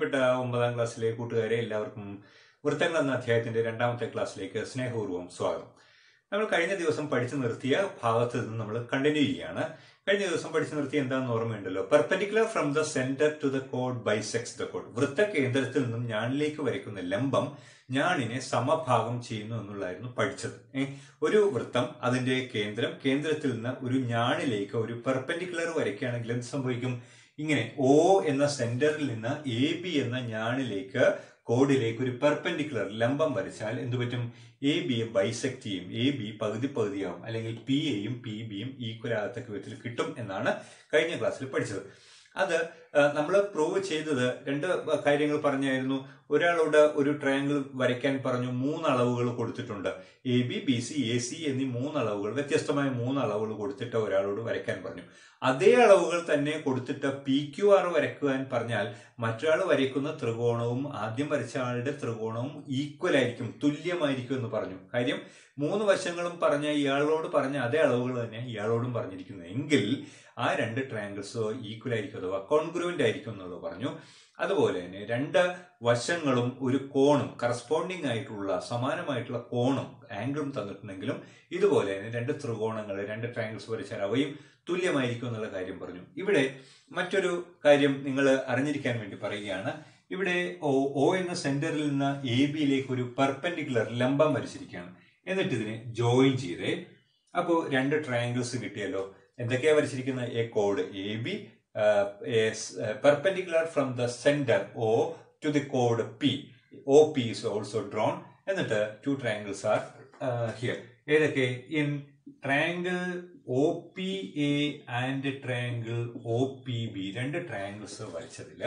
പ്രിയപ്പെട്ട ഒമ്പതാം ക്ലാസ്സിലെ കൂട്ടുകാരെ എല്ലാവർക്കും വൃത്തങ്ങൾ എന്ന അധ്യായത്തിന്റെ രണ്ടാമത്തെ ക്ലാസ്സിലേക്ക് സ്നേഹപൂർവ്വം സ്വാഗതം നമ്മൾ കഴിഞ്ഞ ദിവസം പഠിച്ചു നിർത്തിയ ഭാഗത്ത് നിന്ന് നമ്മൾ കണ്ടിന്യൂ ചെയ്യുകയാണ് കഴിഞ്ഞ ദിവസം പഠിച്ചു നിർത്തിയ എന്താണെന്ന് ഓർമ്മയുണ്ടല്ലോ perpendicular from the centre to the code bisects the code വൃത്ത കേന്ദ്രത്തിൽ നിന്നും ഞാണിലേക്ക് വരയ്ക്കുന്ന ലംബം ഞാണിനെ സമഭാഗം ചെയ്യുന്നു എന്നുള്ളതായിരുന്നു പഠിച്ചത് ഏ, ഒരു വൃത്തം അതിന്റെ കേന്ദ്രം കേന്ദ്രത്തിൽ നിന്ന് ഒരു ഞാണിലേക്ക് ഒരു പെർപെൻഡിക്കുലർ വരയ്ക്കുകയാണെങ്കിൽ എന്ത് സംഭവിക്കും ഇങ്ങനെ ഒ എന്ന സെന്ററിൽ നിന്ന് എ ബി എന്ന ഞാണിലേക്ക് കോഡിലേക്ക് ഒരു പെർപെൻഡിക്കുലർ ലംബം വരച്ചാൽ എന്ത് പറ്റും എ ബിയെ ബൈസെക്ട് ചെയ്യും എ ബി പകുതി പകുതിയാവും അല്ലെങ്കിൽ പി എയും പി ബിയും ഈക്വൽ ആകത്തക്ക വിധത്തിൽ കിട്ടും എന്നാണ് കഴിഞ്ഞ ക്ലാസ്സിൽ പഠിച്ചത് അത് നമ്മൾ പ്രൂവ് ചെയ്തത് രണ്ട് കാര്യങ്ങൾ പറഞ്ഞായിരുന്നു ഒരാളോട് ഒരു ട്രയാങ്കിൾ വരയ്ക്കാൻ പറഞ്ഞു മൂന്ന് അളവുകൾ കൊടുത്തിട്ടുണ്ട് A B B C A C എന്നീ മൂന്ന് അളവുകൾ വ്യത്യസ്തമായ മൂന്ന് അളവുകൾ കൊടുത്തിട്ട് ഒരാളോട് വരയ്ക്കാൻ പറഞ്ഞു അതേ അളവുകൾ തന്നെ കൊടുത്തിട്ട് പി ക്യു ആർ വരയ്ക്കുവാൻ പറഞ്ഞാൽ മറ്റൊരാൾ വരയ്ക്കുന്ന ത്രികോണവും ആദ്യം വരച്ച ആളുടെ ത്രികോണവും ഈക്വൽ ആയിരിക്കും തുല്യമായിരിക്കും എന്ന് പറഞ്ഞു കാര്യം മൂന്ന് വശങ്ങളും പറഞ്ഞ ഇയാളോട് പറഞ്ഞ അതേ അളവുകൾ തന്നെ ഇയാളോടും പറഞ്ഞിരിക്കുന്നു എങ്കിൽ ആ രണ്ട് ട്രയാങ്കിൾസ് ഈക്വൽ ആയിരിക്കും അഥവാ കോൺഗ്രുവന്റ് ആയിരിക്കും എന്നുള്ളത് പറഞ്ഞു അതുപോലെ തന്നെ രണ്ട് വശങ്ങളും ഒരു കോണും കറസ്പോണ്ടിങ് ആയിട്ടുള്ള സമാനമായിട്ടുള്ള കോണും ആംഗിളും തന്നിട്ടുണ്ടെങ്കിലും ഇതുപോലെ തന്നെ രണ്ട് ത്രികോണങ്ങൾ രണ്ട് ട്രയാങ്കിൾസ് വരച്ചാൽ അവയും തുല്യമായിരിക്കും എന്നുള്ള കാര്യം പറഞ്ഞു ഇവിടെ മറ്റൊരു കാര്യം നിങ്ങൾ അറിഞ്ഞിരിക്കാൻ വേണ്ടി പറയുകയാണ് ഇവിടെ ഒ ഒ എന്ന സെന്ററിൽ നിന്ന് എ ബിയിലേക്ക് ഒരു പെർപെൻഡിക്കുലർ ലംബം വരച്ചിരിക്കുകയാണ് എന്നിട്ട് ഇതിനെ ജോയിൻ ചെയ്തേ അപ്പോൾ രണ്ട് ട്രയാങ്കിൾസ് കിട്ടിയല്ലോ എന്തൊക്കെയാ വരച്ചിരിക്കുന്ന A code A B perpendicular from the centre O two the code P O P is also drone എന്നിട്ട് ടു ട്രയാങ്കിൾസ് ആർ ഹിയർ ഏതൊക്കെ in triangle O P A and triangle O P B രണ്ട് triangles വരച്ചതിൽ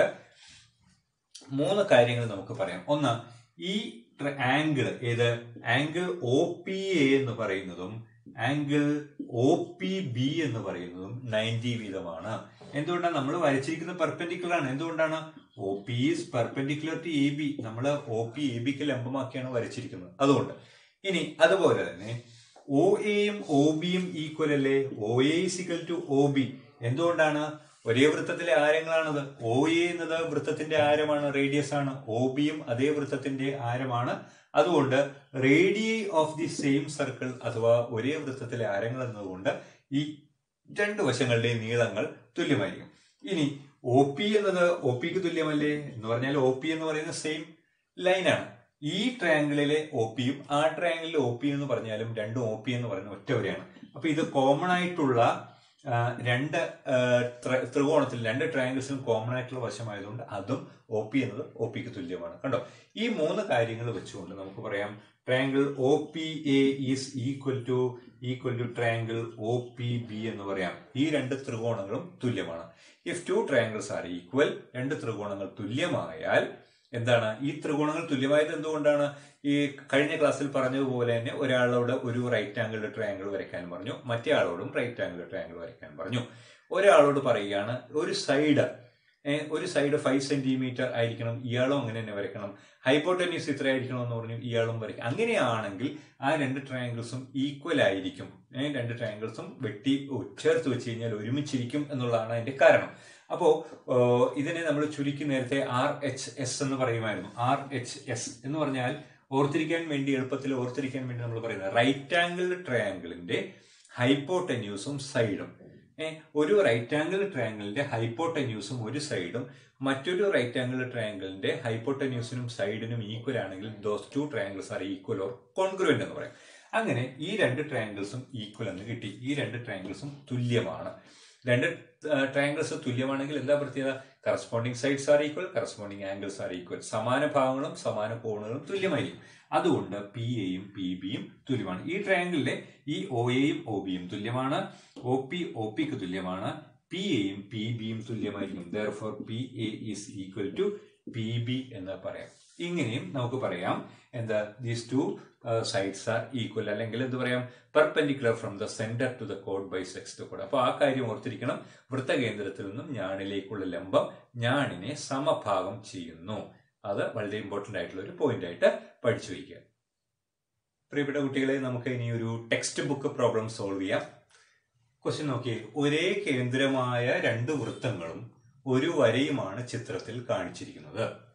മൂന്ന് കാര്യങ്ങൾ നമുക്ക് പറയാം ഒന്ന് ഈ angle ഏത് ആംഗിൾ ഒ പി എ എന്ന് പറയുന്നതും ആംഗിൾ ഒ പി ബി എന്ന് പറയുന്നതും നയൻറ്റി വീതമാണ് എന്തുകൊണ്ടാണ് നമ്മൾ വരച്ചിരിക്കുന്ന പെർപെൻഡിക്കുലർ ആണ് എന്തുകൊണ്ടാണ് O P is perpendicular to A B നമ്മൾ ഒ പി എ ബിക്ക് ലംബമാക്കിയാണ് വരച്ചിരിക്കുന്നത് അതുകൊണ്ട് ഇനി അതുപോലെ തന്നെ ഒ എയും ഒ ബിയും ഈക്വൽ അല്ലേ O A is equal to O B എന്തുകൊണ്ടാണ് ഒരേ വൃത്തത്തിലെ ആരങ്ങളാണത് ഒ എ എന്നത് വൃത്തത്തിന്റെ ആരമാണ് റേഡിയസ് ആണ് ഒ ബിയും അതേ വൃത്തത്തിന്റെ ആരമാണ് അതുകൊണ്ട് radii of the same circle അഥവാ ഒരേ വൃത്തത്തിലെ ആരങ്ങൾ എന്നതുകൊണ്ട് ഈ രണ്ട് വശങ്ങളുടെയും നീളങ്ങൾ തുല്യമായിരിക്കും ഇനി ഒ പി എന്നത് ഒ പിക്ക് തുല്യമല്ലേ എന്ന് പറഞ്ഞാൽ ഒ പി എന്ന് പറയുന്ന സെയിം ലൈനാണ് ഈ ട്രയാങ്കിളിലെ ഒ പിയും ആ ട്രയാങ്കിളിലെ ഒ പി എന്ന് പറഞ്ഞാലും രണ്ടും ഒ പി എന്ന് പറയുന്ന ഒറ്റവരെയാണ് അപ്പൊ ഇത് കോമൺ ആയിട്ടുള്ള ആ, രണ്ട് ആ, ത്രി- ത്രികോണത്തിൽ രണ്ട് ട്രയാങ്കിൾസിനും കോമൺ ആയിട്ടുള്ള വശമായതുകൊണ്ട് അതും ഒ പി എന്നത് ഒ പിക്ക് തുല്യമാണ് കണ്ടോ ഈ മൂന്ന് കാര്യങ്ങൾ വെച്ചുകൊണ്ട് നമുക്ക് പറയാം triangle O P A is equal to equal to triangle O P B എന്ന് പറയാം ഈ രണ്ട് ത്രികോണങ്ങളും തുല്യമാണ് if two triangles are equal രണ്ട് ത്രികോണങ്ങൾ തുല്യമായാൽ എന്താണ് ഈ ത്രികോണങ്ങൾ തുല്യമായത് എന്തുകൊണ്ടാണ് ഈ കഴിഞ്ഞ ക്ലാസ്സിൽ പറഞ്ഞതുപോലെ തന്നെ ഒരാളോട് ഒരു റൈറ്റ് ആംഗിൾ ട്രയാങ്കിൾ വരയ്ക്കാൻ പറഞ്ഞു മറ്റേ ആളോടും റൈറ്റ് ആംഗിൾ ട്രയാങ്കിൾ വരയ്ക്കാൻ പറഞ്ഞു ഒരാളോട് പറയുകയാണ് ഒരു സൈഡ് ഒരു സൈഡ് ഫൈവ് സെന്റിമീറ്റർ ആയിരിക്കണം ഇയാളും അങ്ങനെ തന്നെ വരയ്ക്കണം ഹൈപ്പോട്ടനീസ് ഇത്ര ആയിരിക്കണം എന്ന് പറഞ്ഞു ഇയാളും വരയ്ക്കും അങ്ങനെയാണെങ്കിൽ ആ രണ്ട് ട്രയാങ്കിൾസും ഈക്വൽ ആയിരിക്കും ഏ, രണ്ട് ട്രയാങ്കിൾസും വെട്ടി ചേർത്ത് വെച്ച് കഴിഞ്ഞാൽ ഒരുമിച്ചിരിക്കും എന്നുള്ളതാണ് അതിന്റെ കാരണം അപ്പോ ഓ, ഇതിനെ നമ്മൾ ചുരുക്കി നേരത്തെ ആർ എച്ച് എസ് എന്ന് പറയുമായിരുന്നു ആർ എച്ച് എസ് എന്ന് പറഞ്ഞാൽ ഓർത്തിരിക്കാൻ വേണ്ടി എളുപ്പത്തിൽ ഓർത്തിരിക്കാൻ വേണ്ടി നമ്മൾ പറയുന്നത് റൈറ്റ് ആംഗിൾ ട്രയാങ്കിളിന്റെ ഹൈപ്പോട്ടന്യൂസും സൈഡും ഏ, ഒരു റൈറ്റ് ആംഗിൾ ട്രയാങ്കിളിന്റെ ഹൈപ്പോട്ടന്യൂസും ഒരു സൈഡും മറ്റൊരു റൈറ്റ് ആംഗിൾ ട്രയാങ്കിളിന്റെ ഹൈപ്പോട്ടന്യൂസിനും സൈഡിനും ഈക്വൽ ആണെങ്കിൽ those two triangles are equal or congruent എന്ന് പറയും അങ്ങനെ ഈ രണ്ട് ട്രയാങ്കിൾസും ഈക്വൽ എന്ന് കിട്ടി ഈ രണ്ട് ട്രയാങ്കിൾസും തുല്യമാണ് രണ്ട് ട്രയാങ്കിൾസ് തുല്യമാണെങ്കിൽ എന്താ പ്രത്യേകത corresponding sides are equal corresponding angles are equal സമാന ഭാഗങ്ങളും സമാന കോണുകളും തുല്യമായിരിക്കും അതുകൊണ്ട് പി എയും പി ബിയും തുല്യമാണ് ഈ ട്രയാങ്കിളിലെ ഈ ഒ എയും ഒ ബിയും തുല്യമാണ് ഒ പി ഒ പിക്ക് തുല്യമാണ് പി എയും പി ബിയും തുല്യമായിരിക്കും there for P A is equal to P B എന്ന് പറയാം ഇങ്ങനെയും നമുക്ക് പറയാം എന്താ these two sides are equal അല്ലെങ്കിൽ എന്ത് പറയാം perpendicular from the centre to the code by sex to code അപ്പൊ ആ കാര്യം ഓർത്തിരിക്കണം വൃത്തകേന്ദ്രത്തിൽ നിന്നും ഞാണിലേക്കുള്ള ലംബം ഞാണിനെ സമഭാഗം ചെയ്യുന്നു അത് വളരെ ഇമ്പോർട്ടന്റ് ആയിട്ടുള്ള ഒരു പോയിന്റ് ആയിട്ട് പഠിച്ചു വയ്ക്കുക പ്രിയപ്പെട്ട കുട്ടികളെ നമുക്ക് ഇനി ഒരു ടെക്സ്റ്റ് ബുക്ക് പ്രോബ്ലം സോൾവ് ചെയ്യാം ക്വസ്റ്റ്യൻ നോക്കിയേ ഒരേ കേന്ദ്രമായ രണ്ട് വൃത്തങ്ങളും ഒരു വരയുമാണ് ചിത്രത്തിൽ കാണിച്ചിരിക്കുന്നത്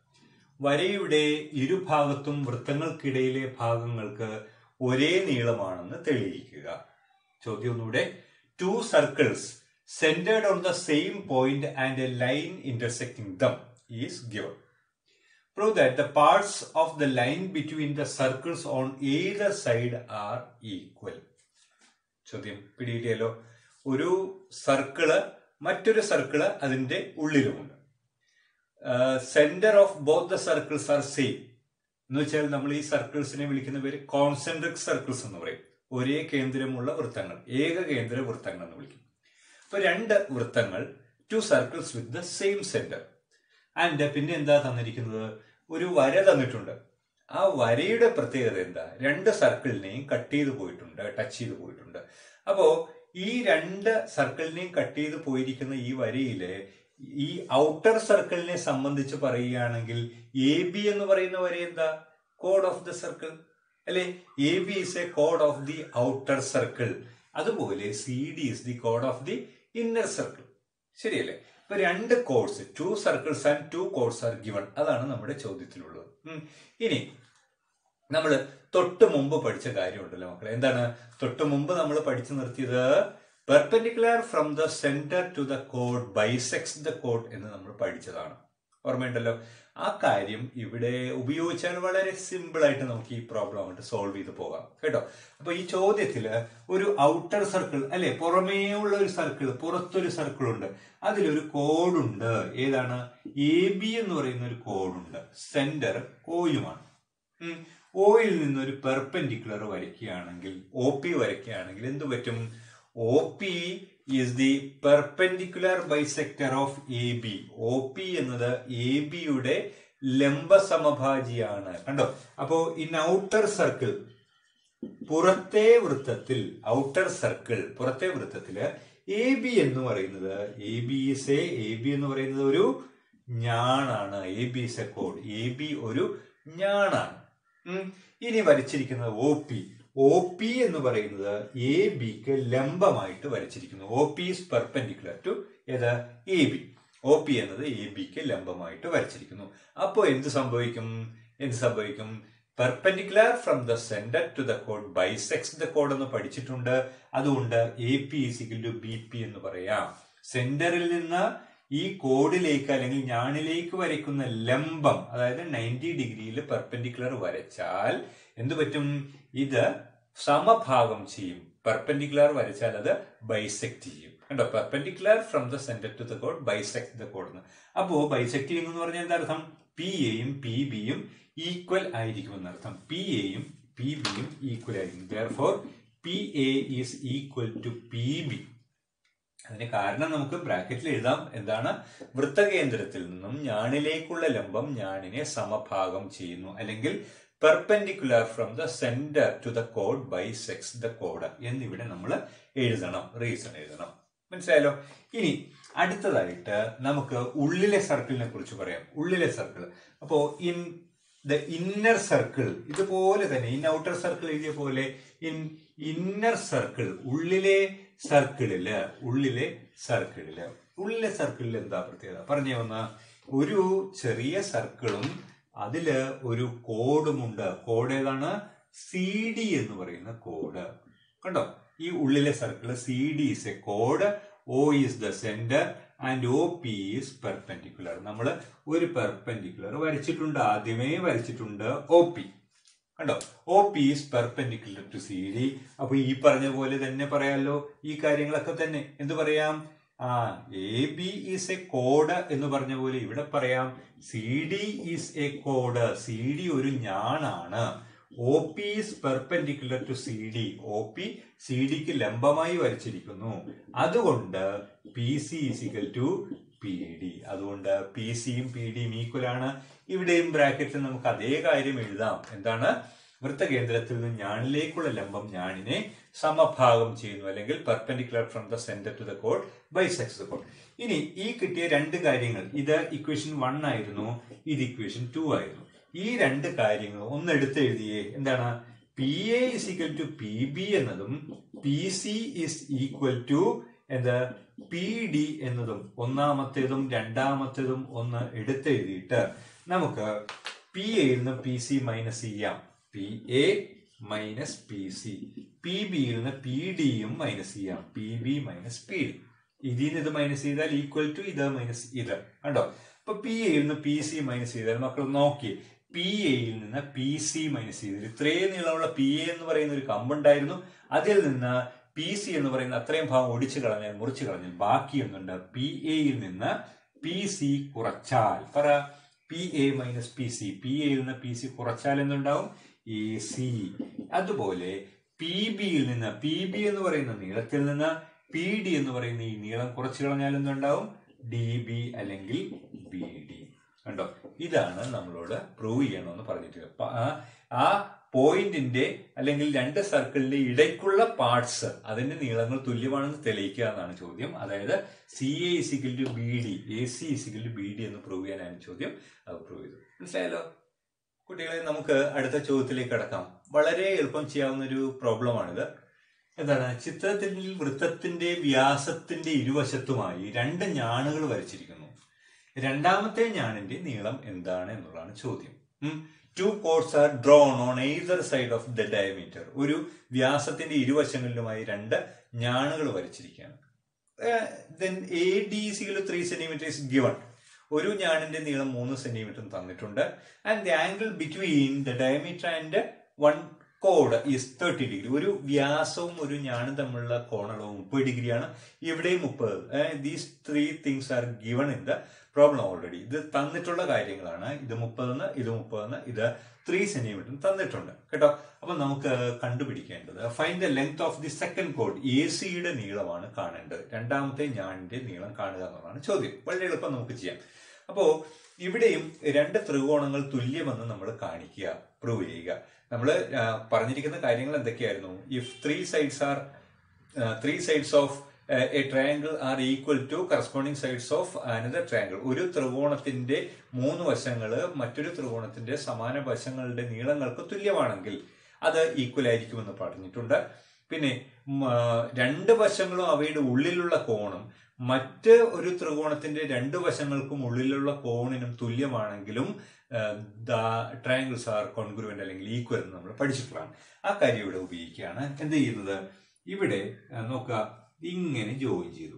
വരയുടെ ഇരുഭാഗത്തും വൃത്തങ്ങൾക്കിടയിലെ ഭാഗങ്ങൾക്ക് ഒരേ നീളമാണെന്ന് തെളിയിക്കുക ചോദ്യം ഒന്നുകൂടെ two circles centred on the same point and a line intersecting them is given prove that the parts of the line between the circles on either side are equal. ചോദ്യം പിടികിട്ടിയല്ലോ ഒരു സർക്കിള് മറ്റൊരു സർക്കിള് അതിന്റെ ഉള്ളിലുമുണ്ട് centre of both the circles are same എന്ന് വെച്ചാൽ നമ്മൾ ഈ സർക്കിൾസിനെ വിളിക്കുന്ന പേര് കോൺസെൻട്രിക് സർക്കിൾസ് എന്ന് പറയും ഒരേ കേന്ദ്രമുള്ള വൃത്തങ്ങൾ ഏക കേന്ദ്ര വൃത്തങ്ങൾ എന്ന് വിളിക്കും അപ്പൊ രണ്ട് വൃത്തങ്ങൾ two circles with the same centre and പിന്നെ എന്താ തന്നിരിക്കുന്നത് ഒരു വര തന്നിട്ടുണ്ട് ആ വരയുടെ പ്രത്യേകത എന്താ രണ്ട് സർക്കിളിനെയും കട്ട് ചെയ്ത് പോയിട്ടുണ്ട് ടച്ച് ചെയ്ത് പോയിട്ടുണ്ട് അപ്പോ ഈ രണ്ട് സർക്കിളിനെയും കട്ട് ചെയ്ത് പോയിരിക്കുന്ന ഈ വരയില് ഈ ഔട്ടർ സർക്കിളിനെ സംബന്ധിച്ച് പറയുകയാണെങ്കിൽ എ ബി എന്ന് പറയുന്ന വര എന്താ കോഡ് ഓഫ് ദ സർക്കിൾ അല്ലെ എ ബി ഇസ് എ കോഡ് ഓഫ് ദി ഔട്ടർ സർക്കിൾ അതുപോലെ സി ഡി ഇസ് ദി കോഡ് ഓഫ് ദി ഇന്നർ സർക്കിൾ ശരിയല്ലേ ഇപ്പൊ രണ്ട് chords two circles and two chords are given അതാണ് നമ്മുടെ ചോദ്യത്തിലുള്ളത് ഉം. ഇനി നമ്മൾ തൊട്ട് മുമ്പ് പഠിച്ച കാര്യമുണ്ടല്ലോ മക്കളെ എന്താണ് തൊട്ട് മുമ്പ് നമ്മൾ പഠിച്ചു നിർത്തിയത് perpendicular from the centre to the code bisects the code എന്ന് നമ്മൾ പഠിച്ചതാണ് ഓർമ്മയുണ്ടല്ലോ ആ കാര്യം ഇവിടെ ഉപയോഗിച്ചാൽ വളരെ സിമ്പിൾ ആയിട്ട് നമുക്ക് ഈ പ്രോബ്ലം അങ്ങോട്ട് സോൾവ് ചെയ്ത് പോകാം കേട്ടോ അപ്പൊ ഈ ചോദ്യത്തില് ഒരു ഔട്ടർ സർക്കിൾ അല്ലെ പുറമേ ഉള്ള ഒരു സർക്കിൾ പുറത്തൊരു സർക്കിൾ ഉണ്ട് അതിലൊരു കോഡുണ്ട് ഏതാണ് എ ബി എന്ന് പറയുന്ന ഒരു കോഡുണ്ട് സെന്റർ ഓയുമാണ് ഓയിൽ നിന്നൊരു പെർപെൻഡിക്കുലർ വരയ്ക്കുകയാണെങ്കിൽ ഒ പി വരയ്ക്കുകയാണെങ്കിൽ എന്ത് പറ്റും O P is the perpendicular bisector of A B O P എന്നത് എ ബിയുടെ ലംബ സമഭാജിയാണ് കണ്ടോ അപ്പോ ഇൻ ഔട്ടർ സർക്കിൾ പുറത്തെ വൃത്തത്തിൽ ഔട്ടർ സർക്കിൾ പുറത്തെ വൃത്തത്തില് എ ബി എന്ന് പറയുന്നത് A B is A A B എന്ന് പറയുന്നത് ഒരു ഞാണാണ് A B is a code A B ഒരു ഞാണാണ് ഉം. ഇനി വരച്ചിരിക്കുന്നത് ഒ പി ഒ പി എന്ന് പറയുന്നത് എ ബിക്ക് ലംബമായിട്ട് വരച്ചിരിക്കുന്നു O P is perpendicular to ഏത് എ ബി ഒ പി എന്നത് എ ബിക്ക് ലംബമായിട്ട് വരച്ചിരിക്കുന്നു അപ്പോൾ എന്ത് സംഭവിക്കും എന്ത് സംഭവിക്കും perpendicular from the centre to the code bisects the code എന്ന് പഠിച്ചിട്ടുണ്ട് അതുകൊണ്ട് A P is equal to B P എന്ന് പറയാം സെന്ററിൽ നിന്ന് ഈ കോഡിലേക്ക് അല്ലെങ്കിൽ ഞാണിലേക്ക് വരയ്ക്കുന്ന ലംബം അതായത് നയൻറ്റി ഡിഗ്രിയിൽ പെർപെൻഡിക്കുലർ വരച്ചാൽ എന്തു പറ്റും ഇത് സമഭാഗം ചെയ്യും പെർപെൻഡിക്കുലർ വരച്ചാൽ അത് ബൈസെക്ട് ചെയ്യും കണ്ടോ perpendicular from the centre to the code bisect the code എന്ന് അപ്പോ ബൈസെക്ട് ചെയ്യുന്നു എന്ന് പറഞ്ഞാൽ എന്താ അർത്ഥം പി എയും പി ബിയും ഈക്വൽ ആയിരിക്കും എന്നർത്ഥം പി എയും പി ബിയും ഈക്വൽ ആയിരിക്കും therefore P A is equal to P B അതിന് കാരണം നമുക്ക് ബ്രാക്കറ്റിൽ എഴുതാം എന്താണ് വൃത്തകേന്ദ്രത്തിൽ നിന്നും ഞാണിലേക്കുള്ള ലംബം ഞാണിനെ സമഭാഗം ചെയ്യുന്നു അല്ലെങ്കിൽ perpendicular from the centre to the code by sex the code എന്നിവിടെ നമ്മൾ എഴുതണം റീസൺ എഴുതണം മനസ്സിലായല്ലോ ഇനി അടുത്തതായിട്ട് നമുക്ക് ഉള്ളിലെ സർക്കിളിനെ കുറിച്ച് പറയാം ഉള്ളിലെ സർക്കിൾ അപ്പോ ഇൻ ദ ഇന്നർ സർക്കിൾ ഇതുപോലെ തന്നെ ഇൻ ഔട്ടർ സർക്കിൾ എഴുതിയ പോലെ ഇൻ ഇന്നർ സർക്കിൾ ഉള്ളിലെ സർക്കിളില് ഉള്ളിലെ സർക്കിളില് ഉള്ളിലെ സർക്കിളിൽ എന്താ പ്രത്യേകത പറഞ്ഞു വന്ന ഒരു ചെറിയ സർക്കിളും അതില് ഒരു കോഡുമുണ്ട് കോഡ് ഏതാണ് സി ഡി എന്ന് പറയുന്ന കോഡ് കണ്ടോ ഈ ഉള്ളിലെ circle C D is a കോഡ് O is the centre and O P is perpendicular നമ്മൾ ഒരു പെർപെൻഡിക്കുലർ വരച്ചിട്ടുണ്ട് ആദ്യമേ വരച്ചിട്ടുണ്ട് ഒ പി കണ്ടോ O P is perpendicular to C D അപ്പൊ ഈ പറഞ്ഞ പോലെ തന്നെ പറയാലോ ഈ കാര്യങ്ങളൊക്കെ തന്നെ എന്ത് പറയാം ആ എ ബി ഈസ് എ കോഡ് എന്ന് പറഞ്ഞ പോലെ ഇവിടെ പറയാം സി ഡി ഈസ് എ കോഡ് സി ഡി ഒരു ഞാനാണ് O P is perpendicular to C D O P C ഡിക്ക് ലംബമായി വരച്ചിരിക്കുന്നു അതുകൊണ്ട് P C is equal to P D അതുകൊണ്ട് പി സിയും പി ഡിയും ഈക്വൽ ആണ് ഇവിടെയും ബ്രാക്കറ്റിൽ നമുക്ക് അതേ കാര്യം എഴുതാം എന്താണ് വൃത്തകേന്ദ്രത്തിൽ നിന്ന് ഞാണിലേക്കുള്ള ലംബം ഞാണിനെ സമഭാഗം ചെയ്യുന്നു അല്ലെങ്കിൽ perpendicular from the centre to the code bisects the code ഇനി ഈ കിട്ടിയ രണ്ട് കാര്യങ്ങൾ ഇത് ഇക്വേഷൻ വൺ ആയിരുന്നു ഇത് ഇക്വേഷൻ ടു ആയിരുന്നു ഈ രണ്ട് കാര്യങ്ങൾ ഒന്ന് എടുത്ത് എഴുതിയേ എന്താണ് P A is equal to P B എന്നതും P C is equal to എന്താ പി ഡി എന്നതും ഒന്നാമത്തേതും രണ്ടാമത്തേതും ഒന്ന് എടുത്തെഴുതിയിട്ട് നമുക്ക് പി എയിൽ നിന്ന് പി സി മൈനസ് ചെയ്യാം P A minus P C P ബിയിൽ നിന്ന് പി ഡിയും മൈനസ് ചെയ്യാം P B minus P D ഇതിൽ നിന്ന് ഇത് മൈനസ് ചെയ്താൽ ഈക്വൽ ടു ഇത് മൈനസ് ഇത് കണ്ടോ അപ്പൊ പി എയിൽ നിന്ന് പി സി മൈനസ് ചെയ്താൽ മക്കൾ നോക്കി പി എയിൽ നിന്ന് പി സി മൈനസ് ചെയ്തത് ഇത്രയും നീളമുള്ള പി എ എന്ന് പറയുന്ന ഒരു കമ്പുണ്ടായിരുന്നു അതിൽ നിന്ന് പി സി എന്ന് പറയുന്ന അത്രയും ഭാഗം ഒടിച്ചു കളഞ്ഞാൽ മുറിച്ചു കളഞ്ഞാൽ ബാക്കി ഒന്നുണ്ട് പി എയിൽ നിന്ന് പി സി കുറച്ചാൽ പറ P A minus P C P എയിൽ നിന്ന് പി സി കുറച്ചാൽ എന്തുണ്ടാവും എ സി അതുപോലെ പി ബിയിൽ നിന്ന് പി ബി എന്ന് പറയുന്ന നീളത്തിൽ നിന്ന് പി ഡി എന്ന് പറയുന്ന ഈ നീളം കുറച്ചു കളഞ്ഞാൽ എന്തുണ്ടാവും ഡി ബി അല്ലെങ്കിൽ ബി ഡി കണ്ടോ ഇതാണ് നമ്മളോട് പ്രൂവ് ചെയ്യണമെന്ന് പറഞ്ഞിട്ട് അപ്പൊ ആ- ആ പോയിന്റിന്റെ അല്ലെങ്കിൽ രണ്ട് സർക്കിളിന്റെ ഇടയ്ക്കുള്ള പാർട്സ് അതിന്റെ നീളങ്ങൾ തുല്യമാണെന്ന് തെളിയിക്കുക എന്നാണ് ചോദ്യം അതായത് C A is equal to B D A C is equal to B D എന്ന് പ്രൂവ് ചെയ്യാനാണ് ചോദ്യം അത് പ്രൂവ് ചെയ്തു മനസ്സിലായല്ലോ കുട്ടികളെ നമുക്ക് അടുത്ത ചോദ്യത്തിലേക്ക് കടക്കാം വളരെ എളുപ്പം ചെയ്യാവുന്ന ഒരു പ്രോബ്ലമാണിത് എന്താണ് ചിത്രത്തിൽ വൃത്തത്തിന്റെ വ്യാസത്തിന്റെ ഇരുവശത്തുമായി രണ്ട് ഞാണുകൾ വരച്ചിരിക്കുന്നു രണ്ടാമത്തെ ഞാണിന്റെ നീളം എന്താണ് എന്നുള്ളതാണ് ചോദ്യം two chords are drawn on either side of the diameter ഒരു വ്യാസത്തിന്റെ ഇരുവശങ്ങളിലുമായി രണ്ട് ഞാണുകൾ വരച്ചിരിക്കുകയാണ് ദെൻ എ ഡി സികൾ ത്രീ സെന്റിമീറ്റർ ഇസ് ഗിവൺ ഒരു ഞാണിന്റെ നീളം മൂന്ന് സെന്റിമീറ്റർ തന്നിട്ടുണ്ട് and the angle between the diameter and one കോഡ് ഈസ് തേർട്ടി ഡിഗ്രി ഒരു വ്യാസവും ഒരു ഞാനും തമ്മിലുള്ള കോണളവും മുപ്പത് ഡിഗ്രിയാണ് ഇവിടെയും മുപ്പത് these three things are given in the problem already ഇത് തന്നിട്ടുള്ള കാര്യങ്ങളാണ് ഇത് മുപ്പതെന്ന് ഇത് മുപ്പതെന്ന് ഇത് ത്രീ സെന്റിമീറ്റർ തന്നിട്ടുണ്ട് കേട്ടോ അപ്പൊ നമുക്ക് കണ്ടുപിടിക്കേണ്ടത് find the length of the second കോഡ് എ സിയുടെ നീളമാണ് കാണേണ്ടത് രണ്ടാമത്തെ ഞാനിന്റെ നീളം കാണുക എന്നുള്ളതാണ് ചോദ്യം വളരെ എളുപ്പം നമുക്ക് ചെയ്യാം അപ്പോ ഇവിടെയും രണ്ട് ത്രികോണങ്ങൾ തുല്യമെന്ന് നമ്മൾ കാണിക്കുക പ്രൂവ് ചെയ്യുക നമ്മൾ പറഞ്ഞിരിക്കുന്ന കാര്യങ്ങൾ എന്തൊക്കെയായിരുന്നു if three sides are three sides of a triangle are equal to corresponding sides of another triangle ഒരു ത്രികോണത്തിന്റെ മൂന്ന് വശങ്ങള് മറ്റൊരു ത്രികോണത്തിന്റെ സമാന വശങ്ങളുടെ നീളങ്ങൾക്ക് തുല്യമാണെങ്കിൽ അത് ഈക്വൽ ആയിരിക്കുമെന്ന് പറഞ്ഞിട്ടുണ്ട് പിന്നെ ഉം, ആ, രണ്ട് വശങ്ങളും അവയുടെ ഉള്ളിലുള്ള കോണും മറ്റ് ഒരു ത്രികോണത്തിന്റെ രണ്ട് വശങ്ങൾക്കും ഉള്ളിലുള്ള കോണിനും തുല്യമാണെങ്കിലും ദ ട്രയാങ്കിൾസ് ആർ കോൺഗ്രുവന്റ് അല്ലെങ്കിൽ ഈക്വൽ എന്ന് നമ്മൾ പഠിച്ചിട്ടുള്ളതാണ് ആ കാര്യം ഇവിടെ ഉപയോഗിക്കുകയാണ് എന്ത് ചെയ്യുന്നത് ഇവിടെ ആ, നോക്കുക ഇങ്ങനെ ജോയിൻ ചെയ്തു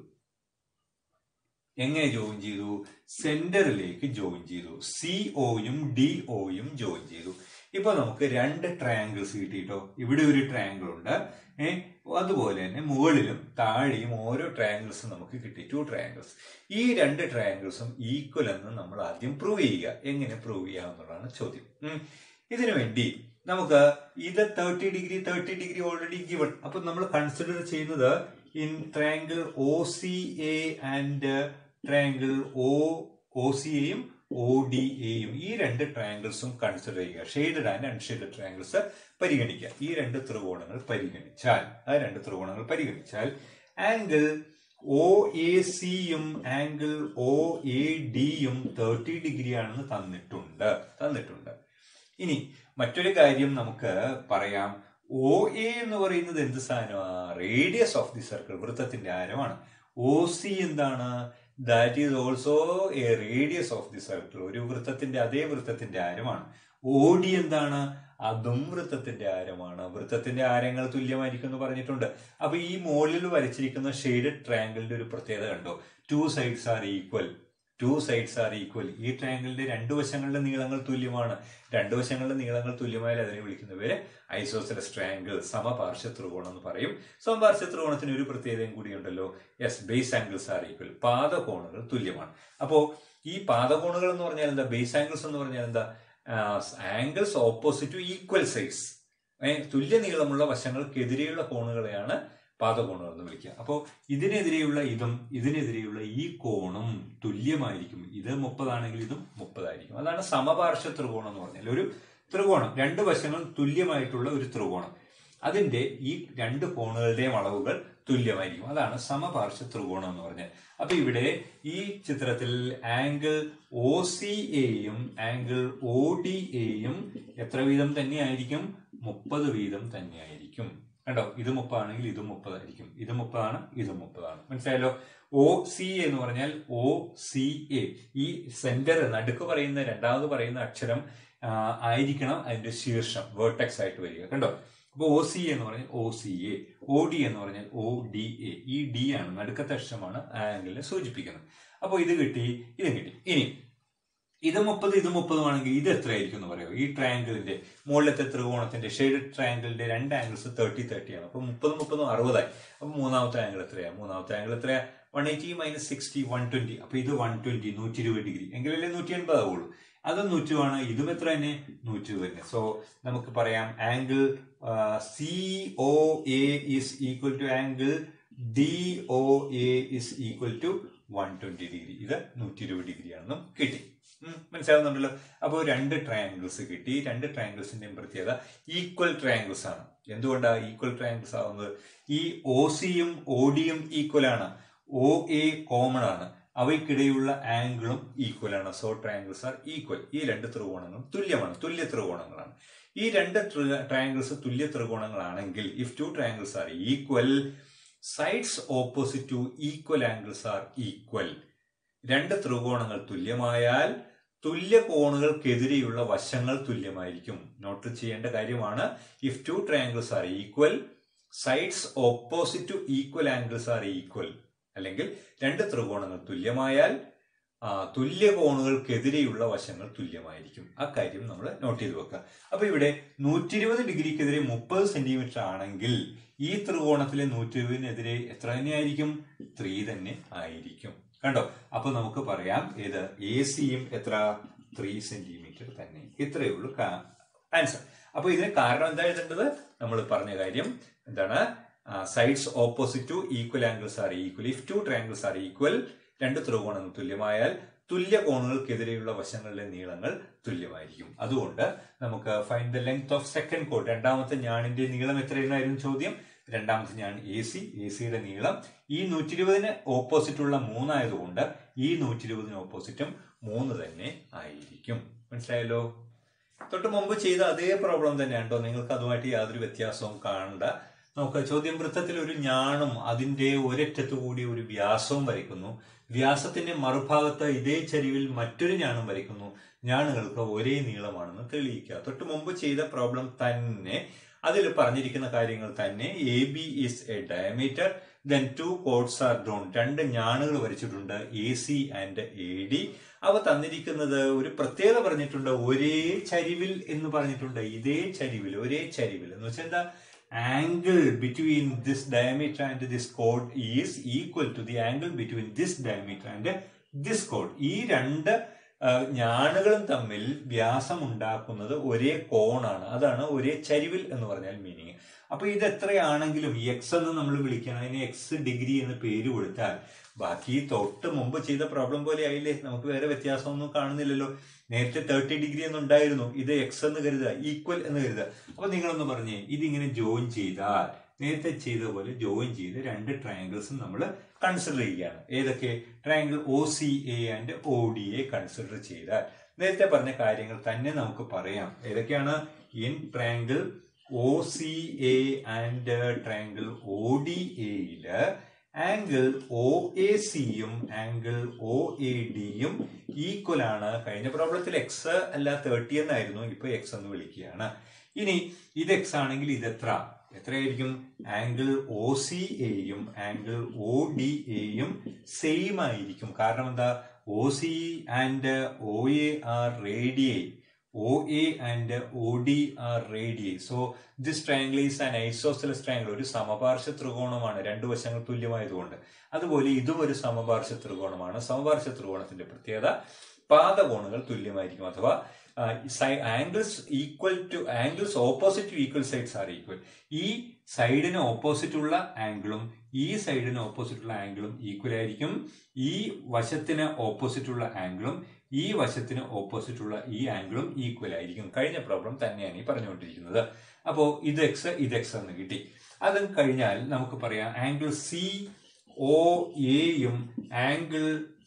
എങ്ങനെ ജോയിൻ ചെയ്തു സെന്ററിലേക്ക് ജോയിൻ ചെയ്തു സി ഒയും ഡി ഒയും ജോയിൻ ചെയ്തു ഇപ്പൊ നമുക്ക് രണ്ട് ട്രയാങ്കിൾസ് കിട്ടിയിട്ടോ ഇവിടെ ഒരു ട്രയാങ്കിൾ ഉണ്ട് ഏ അതുപോലെ തന്നെ മുകളിലും താഴെയും ഓരോ ട്രയാങ്കിൾസും നമുക്ക് കിട്ടി ടു ട്രയാങ്കിൾസ് ഈ രണ്ട് ട്രയാങ്കിൾസും ഈക്വൽ എന്ന് നമ്മൾ ആദ്യം പ്രൂവ് ചെയ്യുക എങ്ങനെ പ്രൂവ് ചെയ്യാമെന്നുള്ളതാണ് ചോദ്യം ഉം. ഇതിനു വേണ്ടി നമുക്ക് ഇത് thirty degree thirty degree already given അപ്പൊ നമ്മൾ കൺസിഡർ ചെയ്യുന്നത് in triangle O C A and triangle O O C എയും ഒ ഡി എയും ഈ രണ്ട് ട്രയാങ്കിൾസും കൺസിഡർ ചെയ്യുക ഷെയ്ഡഡ് ആൻഡ് അൺഷെയ്ഡഡ് ട്രയാങ്കിൾസ് പരിഗണിക്കുക ഈ രണ്ട് ത്രികോണങ്ങൾ പരിഗണിച്ചാൽ ആ രണ്ട് ത്രികോണങ്ങൾ പരിഗണിച്ചാൽ ആംഗിൾ ഒ എ സിയും ആംഗിൾ ഒ എ ഡിയും തേർട്ടി ഡിഗ്രി ആണെന്ന് തന്നിട്ടുണ്ട് തന്നിട്ടുണ്ട് ഇനി മറ്റൊരു കാര്യം നമുക്ക് പറയാം ഒ എ എന്ന് പറയുന്നത് എന്ത് സാധനമാണ് റേഡിയസ് ഓഫ് ദി സർക്കിൾ വൃത്തത്തിന്റെ ആരമാണ് ഒ സി എന്താണ് that is also a radius of the circle ഒരു വൃത്തത്തിന്റെ അതേ വൃത്തത്തിന്റെ ആരമാണ് ഒ ഡി എന്താണ് അതും വൃത്തത്തിന്റെ ആരമാണ് വൃത്തത്തിന്റെ ആരങ്ങൾ തുല്യമായിരിക്കും എന്ന് പറഞ്ഞിട്ടുണ്ട് അപ്പൊ ഈ മുകളിൽ വരച്ചിരിക്കുന്ന ഷെയ്ഡഡ് ട്രയാങ്കിളിന്റെ ഒരു പ്രത്യേകത കണ്ടോ two sides are equal two sides are equal ഈ ട്രയാങ്കിളിന്റെ രണ്ട് വശങ്ങളുടെ നീളങ്ങൾ തുല്യമാണ് രണ്ട് വശങ്ങളുടെ നീളങ്ങൾ തുല്യമായാൽ അതിനെ വിളിക്കുന്ന പേര് ഐസോസലസ് ട്രയാങ്കിൾ സമപാർശ്വ ത്രികോണം എന്ന് പറയും സമപാർശ്വ ത്രികോണത്തിന് ഒരു പ്രത്യേകതയും കൂടിയുണ്ടല്ലോ yes base angles are equal പാദകോണുകൾ തുല്യമാണ് അപ്പോ ഈ പാദകോണുകൾ എന്ന് പറഞ്ഞാൽ എന്താ ബേസ് ആംഗിൾസ് എന്ന് പറഞ്ഞാൽ എന്താ ആംഗിൾസ് ഓപ്പോസിറ്റ് ടു ഈക്വൽ സൈസ് തുല്യ നീളമുള്ള വശങ്ങൾക്കെതിരെയുള്ള കോണുകളെയാണ് പാദകോണുകൾ എന്ന് വിളിക്കുക അപ്പോൾ ഇതിനെതിരെയുള്ള ഇതും ഇതിനെതിരെയുള്ള ഈ കോണും തുല്യമായിരിക്കും ഇത് മുപ്പതാണെങ്കിൽ ഇതും മുപ്പതായിരിക്കും അതാണ് സമപാർശ്വ ത്രികോണം എന്ന് പറഞ്ഞാൽ ഒരു ത്രികോണം രണ്ട് വശങ്ങളും തുല്യമായിട്ടുള്ള ഒരു ത്രികോണം അതിന്റെ ഈ രണ്ട് കോണുകളുടെയും അളവുകൾ തുല്യമായിരിക്കും അതാണ് സമപാർശ്വ ത്രികോണം എന്ന് പറഞ്ഞാൽ അപ്പൊ ഇവിടെ ഈ ചിത്രത്തിൽ ആംഗിൾ ഒ സി എയും ആംഗിൾ ഒ ഡി എയും എത്ര വീതം തന്നെയായിരിക്കും മുപ്പത് വീതം തന്നെയായിരിക്കും കണ്ടോ ഇത് മുപ്പതാണെങ്കിൽ ഇത് മുപ്പതായിരിക്കും ഇത് മുപ്പതാണ് ഇത് മുപ്പതാണ് മനസ്സിലായല്ലോ ഒ സി എന്ന് പറഞ്ഞാൽ ഒ സി എ ഈ സെന്റർ നടുക്ക് പറയുന്ന രണ്ടാമത് പറയുന്ന അക്ഷരം ആയിരിക്കണം അതിന്റെ ശീർഷം വേർട്ടെക്സ് ആയിട്ട് വരിക കണ്ടോ അപ്പോൾ ഒ സി എന്ന് പറഞ്ഞാൽ O C A O D എന്ന് പറഞ്ഞാൽ ഒ ഡി എ ഈ ഡി ആണ് നടുക്കത്തെ അക്ഷരമാണ് ആംഗിളിനെ സൂചിപ്പിക്കുന്നത് അപ്പോൾ ഇത് കിട്ടി ഇതും കിട്ടി ഇനി ഇത് മുപ്പത് ഇത് മുപ്പതും ആണെങ്കിൽ ഇത് എത്രയായിരിക്കും എന്ന് പറയുമോ ഈ ട്രയാങ്കിളിന്റെ മുകളിലത്തെ ത്രികോണത്തിന്റെ ഷെയ്ഡഡ് ട്രയാങ്കിളിന്റെ രണ്ട് ആംഗിൾസ് തേർട്ടി തേർട്ടി ആണ് അപ്പൊ മുപ്പതും മുപ്പതും അറുപതായി അപ്പൊ മൂന്നാമത്തെ ആംഗിൾ എത്രയാ മൂന്നാമത്തെ ആംഗിൾ എത്രയാ one eighty minus sixty one twenty അപ്പൊ ഇത് വൺ ട്വന്റി നൂറ്റി ഇരുപത് ഡിഗ്രി എങ്കിലല്ലേ നൂറ്റി എൺപത് ആവുള്ളൂ അതും നൂറ്റുമാണ് ഇതും എത്ര തന്നെ നൂറ്റി തന്നെ സോ നമുക്ക് പറയാം angle C O A is equal to angle D O A is equal to one twenty degree ഇത് നൂറ്റി ഇരുപത് ഡിഗ്രി ആണെന്നും കിട്ടി ഉം, മനസ്സിലാവുന്നുണ്ടല്ലോ അപ്പോൾ രണ്ട് ട്രയാങ്കിൾസ് കിട്ടി രണ്ട് ട്രയാങ്കിൾസിന്റെയും പ്രത്യേകത ഈക്വൽ ട്രയാങ്കിൾസ് ആണ് എന്തുകൊണ്ടാണ് ഈക്വൽ ട്രയാങ്കിൾസ് ആവുന്നത് ഈ ഒ സിയും ഒ ഡിയും ഈക്വൽ ആണ് ഒ എ കോമൺ ആണ് അവയ്ക്കിടയുള്ള ആംഗിളും ഈക്വൽ ആണ് സോ ട്രയാങ്കിൾസ് ആർ ഈക്വൽ ഈ രണ്ട് ത്രികോണങ്ങളും തുല്യമാണ് തുല്യ ത്രികോണങ്ങളാണ് ഈ രണ്ട് ട്രയാങ്കിൾസ് തുല്യ ത്രികോണങ്ങളാണെങ്കിൽ if two triangles are equal sides opposite to equal angles are equal രണ്ട് ത്രികോണങ്ങൾ തുല്യമായാൽ തുല്യ കോണുകൾക്കെതിരെയുള്ള വശങ്ങൾ തുല്യമായിരിക്കും നോട്ട് ചെയ്യേണ്ട കാര്യമാണ് if two triangles are equal sides opposite to equal angles are equal അല്ലെങ്കിൽ രണ്ട് ത്രികോണങ്ങൾ തുല്യമായാൽ ആ, തുല്യ കോണുകൾക്കെതിരെയുള്ള വശങ്ങൾ തുല്യമായിരിക്കും ആ കാര്യം നമ്മൾ നോട്ട് ചെയ്ത് വെക്കുക അപ്പൊ ഇവിടെ നൂറ്റി ഇരുപത് ഡിഗ്രിക്കെതിരെ മുപ്പത് സെന്റിമീറ്റർ ആണെങ്കിൽ ഈ ത്രികോണത്തിലെ നൂറ്റി ഇരുപതിനെതിരെ എത്ര തന്നെയായിരിക്കും ത്രീ തന്നെ ആയിരിക്കും കണ്ടോ അപ്പൊ നമുക്ക് പറയാം ഏത് എ സിയും എത്ര ത്രീ സെന്റിമീറ്റർ തന്നെ ഇത്രയേ ഉള്ളൂ ആൻസർ അപ്പൊ ഇതിന് കാരണം എന്താ എഴുതേണ്ടത് നമ്മൾ പറഞ്ഞ കാര്യം എന്താണ് sides opposite to equal angles are equal if two triangles are equal രണ്ട് ത്രികോണങ്ങൾ തുല്യമായാൽ തുല്യ കോണുകൾക്കെതിരെയുള്ള വശങ്ങളുടെ നീളങ്ങൾ തുല്യമായിരിക്കും അതുകൊണ്ട് നമുക്ക് find the length of second കോഡ് രണ്ടാമത്തെ ഞാണിന്റെ നീളം എത്രയെന്നായിരുന്നു ചോദ്യം രണ്ടാമത്തെ ഞാൻ എ സി എ സിയുടെ നീളം ഈ നൂറ്റി ഇരുപതിന് ഓപ്പോസിറ്റ് ഉള്ള മൂന്നായതുകൊണ്ട് ഈ നൂറ്റി ഇരുപതിന് ഓപ്പോസിറ്റും മൂന്ന് തന്നെ ആയിരിക്കും മനസ്സിലായല്ലോ തൊട്ട് മുമ്പ് ചെയ്ത അതേ പ്രോബ്ലം തന്നെയാണ് കേട്ടോ നിങ്ങൾക്ക് അതുമായിട്ട് യാതൊരു വ്യത്യാസവും കാണണ്ട നമുക്ക് ചോദ്യം വൃത്തത്തിൽ ഒരു ഞാണും അതിന്റെ ഒരറ്റത്തു കൂടി ഒരു വ്യാസവും വരയ്ക്കുന്നു വ്യാസത്തിന്റെ മറുഭാഗത്ത് ഇതേ ചരിവിൽ മറ്റൊരു ഞാണും വരയ്ക്കുന്നു ഞാണുകൾക്ക് ഒരേ നീളമാണെന്ന് തെളിയിക്കുക തൊട്ട് മുമ്പ് ചെയ്ത പ്രോബ്ലം തന്നെ അതിൽ പറഞ്ഞിരിക്കുന്ന കാര്യങ്ങൾ തന്നെ A B is a diameter then two chords are drawn രണ്ട് ഞാണുകൾ വരച്ചിട്ടുണ്ട് A C and A D അവ തന്നിരിക്കുന്നത് ഒരു പ്രത്യേകത പറഞ്ഞിട്ടുണ്ട് ഒരേ ചരിവിൽ എന്ന് പറഞ്ഞിട്ടുണ്ട് ഇതേ ചരിവിൽ ഒരേ ചരിവിൽ എന്ന് വെച്ചാൽ എന്താ angle between this diameter and this code is equal to the angle between this diameter and this code ഈ രണ്ട് ആ, ഞാണുകളും തമ്മിൽ വ്യാസം ഉണ്ടാക്കുന്നത് ഒരേ കോണാണ് അതാണ് ഒരേ ചരിവിൽ എന്ന് പറഞ്ഞാൽ മീനിങ് അപ്പൊ ഇത് എത്രയാണെങ്കിലും എക്സ് എന്ന് നമ്മൾ വിളിക്കണം അതിന് എക്സ് ഡിഗ്രി എന്ന് പേര് കൊടുത്താൽ ബാക്കി തൊട്ട് മുമ്പ് ചെയ്ത പ്രോബ്ലം പോലെ ആയില്ലേ നമുക്ക് വേറെ വ്യത്യാസമൊന്നും കാണുന്നില്ലല്ലോ നേരത്തെ തേർട്ടി ഡിഗ്രി എന്നുണ്ടായിരുന്നു ഇത് എക്സ് എന്ന് കരുതുക ഈക്വൽ എന്ന് കരുതുക അപ്പൊ നിങ്ങളൊന്ന് പറഞ്ഞേ ഇതിങ്ങനെ ജോയിൻ ചെയ്താൽ നേരത്തെ ചെയ്ത പോലെ ജോയിൻ ചെയ്ത് രണ്ട് ട്രയാങ്കിൾസും നമ്മൾ കൺസിഡർ ചെയ്യുകയാണ് ഏതൊക്കെ triangle O C A and O D A consider ചെയ്താൽ നേരത്തെ പറഞ്ഞ കാര്യങ്ങൾ തന്നെ നമുക്ക് പറയാം ഏതൊക്കെയാണ് in triangle O C A and triangle O D എയില് ആംഗിൾ ഒ എ സിയും ആംഗിൾ ഒ എ ഡിയും ഈക്വൽ ആണ് കഴിഞ്ഞ പ്രോബ്ലത്തിൽ എക്സ് അല്ല തേർട്ടി എന്നായിരുന്നു ഇപ്പൊ എക്സ് എന്ന് വിളിക്കുകയാണ് ഇനി ഇത് എക്സ് ആണെങ്കിൽ ഇത് എത്ര എത്രയായിരിക്കും ആംഗിൾ ഒ സി എയും ആംഗിൾ ഒ ഡി എയും സെയിം ആയിരിക്കും കാരണം എന്താ O C and O A are radii O A and O D are radii so this triangle is an isosceles triangle ഒരു സമപാർശ്വ ത്രികോണമാണ് രണ്ട് വശങ്ങൾ തുല്യമായതുകൊണ്ട് അതുപോലെ ഇതും ഒരു സമപാർശ്വ ത്രികോണമാണ് സമപാർശ്വ ത്രികോണത്തിന്റെ പ്രത്യേകത പാദകോണുകൾ തുല്യമായിരിക്കും അഥവാ angles equal to angles opposite to equal sides are equal ഈ സൈഡിന് ഓപ്പോസിറ്റ് ഉള്ള ആംഗിളും ഈ സൈഡിന് ഓപ്പോസിറ്റ് ഉള്ള ആംഗിളും ഈക്വൽ ആയിരിക്കും ഈ വശത്തിന് ഓപ്പോസിറ്റ് ഉള്ള ആംഗിളും ഈ വശത്തിന് ഓപ്പോസിറ്റ് ഉള്ള ഈ ആംഗിളും ഈക്വൽ ആയിരിക്കും കഴിഞ്ഞ പ്രോബ്ലം തന്നെയാണ് ഈ പറഞ്ഞുകൊണ്ടിരിക്കുന്നത് അപ്പോൾ ഇത് എക്സ് ഇത് എക്സ് എന്ന് കിട്ടി അതും കഴിഞ്ഞാൽ നമുക്ക് പറയാം ആംഗിൾ സി ഒ എയും ആംഗിൾ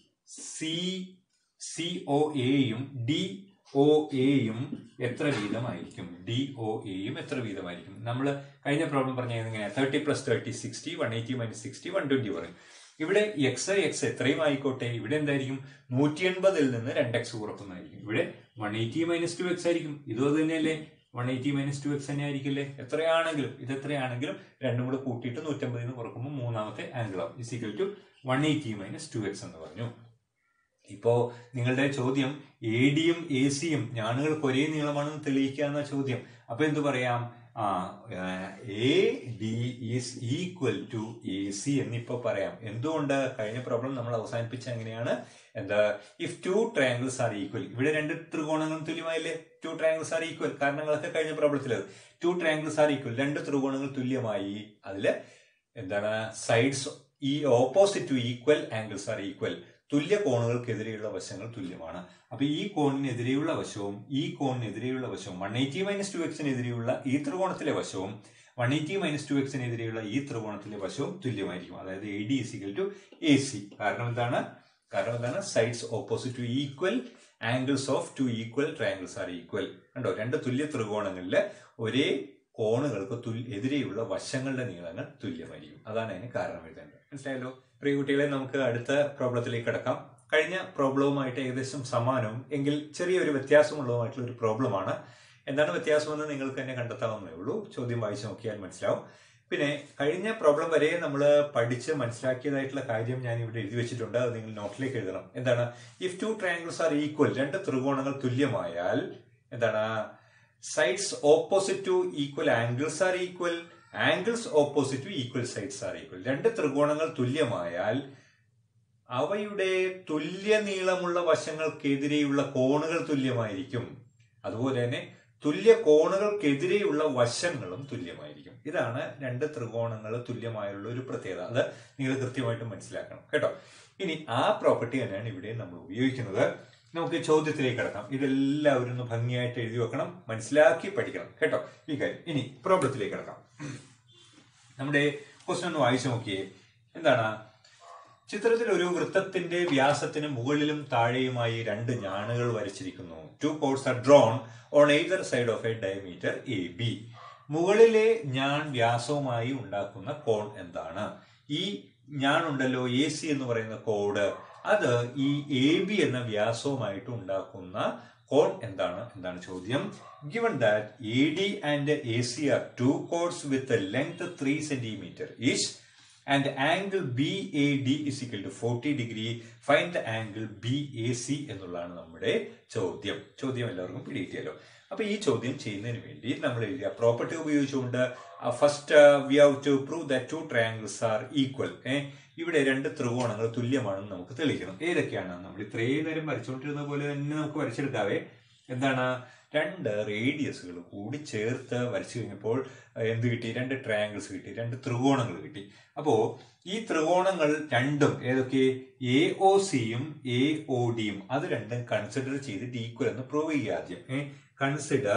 സി സി ഒ എയും ഡി ഒ എയും എത്ര വീതമായിരിക്കും ഡി ഒ എയും എത്ര വീതമായിരിക്കും നമ്മൾ കഴിഞ്ഞ പ്രോബ്ലം പറഞ്ഞത് എങ്ങനെയാണ് thirty plus thirty sixty one eighty minus sixty one twenty പറയും ഇവിടെ എക്സ് എക്സ് എത്രയും ആയിക്കോട്ടെ ഇവിടെ എന്തായിരിക്കും നൂറ്റി എൺപതിൽ നിന്ന് രണ്ട് എക്സ് കുറക്കുന്നതായിരിക്കും ഇവിടെ one eighty minus two X ആയിരിക്കും ഇതും അത് തന്നെയല്ലേ one eighty minus two X തന്നെ ആയിരിക്കില്ലേ എത്രയാണെങ്കിലും ഇത് എത്രയാണെങ്കിലും രണ്ടും കൂടെ കൂട്ടിയിട്ട് നൂറ്റമ്പതിൽ നിന്ന് കുറക്കുമ്പോൾ മൂന്നാമത്തെ ആംഗിൾ ആവും is equal to one eighty minus two X എന്ന് പറഞ്ഞു ഇപ്പോ നിങ്ങളുടെ ചോദ്യം എ ഡിയും എ സിയും ഞാണുകൾക്ക് ഒരേ നീളമാണെന്ന് തെളിയിക്കുക എന്ന ചോദ്യം അപ്പൊ എന്ത് പറയാം ആ A D is equal to A C എന്നിപ്പോ പറയാം എന്തുകൊണ്ട് കഴിഞ്ഞ പ്രോബ്ലം നമ്മൾ അവസാനിപ്പിച്ച എങ്ങനെയാണ് എന്താ if two triangles are equal ഇവിടെ രണ്ട് ത്രികോണങ്ങളും തുല്യമായില്ലേ ടു ട്രയാങ്കിൾസ് ആർ ഈക്വൽ കാരണങ്ങളൊക്കെ കഴിഞ്ഞ പ്രോബ്ലത്തിലത് ടു ട്രയാങ്കിൾസ് ആർ ഈക്വൽ രണ്ട് ത്രികോണങ്ങൾ തുല്യമായി അതില് എന്താണ് സൈഡ്സ് ഈ opposite to equal angles are equal തുല്യ കോണുകൾക്കെതിരെയുള്ള വശങ്ങൾ തുല്യമാണ് അപ്പൊ ഈ കോണിനെതിരെയുള്ള വശവും ഈ കോണിനെതിരെയുള്ള വശവും വൺ എയ്റ്റി മൈനസ് ടു എക്സിനെതിരെയുള്ള ഈ ത്രികോണത്തിലെ വശവും വൺ എയ്റ്റി മൈനസ് ടു എക്സിനെതിരെയുള്ള ഈ ത്രികോണത്തിലെ വശവും തുല്യമായിരിക്കും അതായത് A D is equal to A C കാരണം എന്താണ് കാരണം എന്താണ് sides opposite to equal angles of two equal triangles are equal കണ്ടോ രണ്ട് തുല്യ ത്രികോണങ്ങളിലെ ഒരേ കോണുകൾക്ക് തുല്യ എതിരെയുള്ള വശങ്ങളുടെ നീളങ്ങൾ തുല്യമായിരിക്കും അതാണ് അതിന് കാരണം എഴുതേണ്ടത് മനസ്സിലായല്ലോ പ്രിയ കുട്ടികളെ നമുക്ക് അടുത്ത പ്രോബ്ലത്തിലേക്ക് കിടക്കാം കഴിഞ്ഞ പ്രോബ്ലവുമായിട്ട് ഏകദേശം സമാനവും എങ്കിൽ ചെറിയൊരു വ്യത്യാസമുള്ളതുമായിട്ടുള്ള ഒരു പ്രോബ്ലമാണ് എന്താണ് വ്യത്യാസമെന്ന് നിങ്ങൾക്ക് തന്നെ കണ്ടെത്താവുന്നേ ഉള്ളൂ ചോദ്യം വായിച്ചു നോക്കിയാൽ മനസ്സിലാവും പിന്നെ കഴിഞ്ഞ പ്രോബ്ലം വരെ നമ്മൾ പഠിച്ച് മനസ്സിലാക്കിയതായിട്ടുള്ള കാര്യം ഞാൻ ഇവിടെ എഴുതി വെച്ചിട്ടുണ്ട് അത് നിങ്ങൾ നോട്ടിലേക്ക് എഴുതണം എന്താണ് if two triangles are equal രണ്ട് ത്രികോണങ്ങൾ തുല്യമായാൽ എന്താണ് sides opposite to equal angles are equal angles opposite to equal sides are equal രണ്ട് ത്രികോണങ്ങൾ തുല്യമായാൽ അവയുടെ തുല്യ നീളമുള്ള വശങ്ങൾക്കെതിരെയുള്ള കോണുകൾ തുല്യമായിരിക്കും അതുപോലെ തന്നെ തുല്യ കോണുകൾക്കെതിരെയുള്ള വശങ്ങളും തുല്യമായിരിക്കും ഇതാണ് രണ്ട് ത്രികോണങ്ങൾ തുല്യമായുള്ള ഒരു പ്രത്യേകത അത് നിങ്ങൾ കൃത്യമായിട്ട് മനസ്സിലാക്കണം കേട്ടോ ഇനി ആ പ്രോപ്പർട്ടി തന്നെയാണ് ഇവിടെ നമ്മൾ ഉപയോഗിക്കുന്നത് നമുക്ക് ചോദ്യത്തിലേക്ക് കിടക്കാം ഇതെല്ലാവരും ഒന്ന് ഭംഗിയായിട്ട് എഴുതി വെക്കണം മനസ്സിലാക്കി പഠിക്കണം കേട്ടോ ഈ കാര്യം ഇനി പ്രോബ്ലത്തിലേക്ക് കിടക്കാം നമ്മുടെ ക്വസ്റ്റൻ ഒന്ന് വായിച്ചു നോക്കിയേ എന്താണ് ചിത്രത്തിൽ ഒരു വൃത്തത്തിന്റെ വ്യാസത്തിന് മുകളിലും താഴെയുമായി രണ്ട് ഞാണുകൾ വരച്ചിരിക്കുന്നു two chords are drawn on either side of a diameter A B മുകളിലെ ഞാൻ വ്യാസവുമായി ഉണ്ടാക്കുന്ന കോൺ എന്താണ് ഈ ഞാൻ ഉണ്ടല്ലോ എ സി എന്ന് പറയുന്ന കോഡ് അത് ഈ എ ബി എന്ന വ്യാസവുമായിട്ട് ഉണ്ടാക്കുന്ന കോൺ എന്താണ് എന്താണ് ചോദ്യം given that A D and A C are two chords with length three centimetre each and angle B A D is equal to forty degree find the angle B A C എന്നുള്ളതാണ് നമ്മുടെ ചോദ്യം ചോദ്യം എല്ലാവർക്കും പിടികിട്ടിയല്ലോ അപ്പൊ ഈ ചോദ്യം ചെയ്യുന്നതിന് വേണ്ടി നമ്മൾ എഴുതിയ പ്രോപ്പർട്ടി ഉപയോഗിച്ചുകൊണ്ട് first we have to prove that two triangles are equal ഇവിടെ രണ്ട് ത്രികോണങ്ങൾ തുല്യമാണെന്ന് നമുക്ക് തെളിയിക്കണം ഏതൊക്കെയാണ് നമ്മൾ ഇത്രയും നേരം വരച്ചുകൊണ്ടിരുന്ന പോലെ തന്നെ നമുക്ക് വരച്ചെടുക്കാവേ എന്താണ് രണ്ട് റേഡിയസുകൾ കൂടി ചേർത്ത് വരച്ചു കഴിഞ്ഞപ്പോൾ എന്ത് കിട്ടി രണ്ട് ട്രയാങ്കിൾസ് കിട്ടി രണ്ട് ത്രികോണങ്ങൾ കിട്ടി അപ്പോ ഈ ത്രികോണങ്ങൾ രണ്ടും ഏതൊക്കെ എ ഒ സിയും എ ഒ ഡിയും അത് രണ്ടും കൺസിഡർ ചെയ്തിട്ട് ഈക്വൽ എന്ന് പ്രൂവ് ചെയ്യുക ആദ്യം consider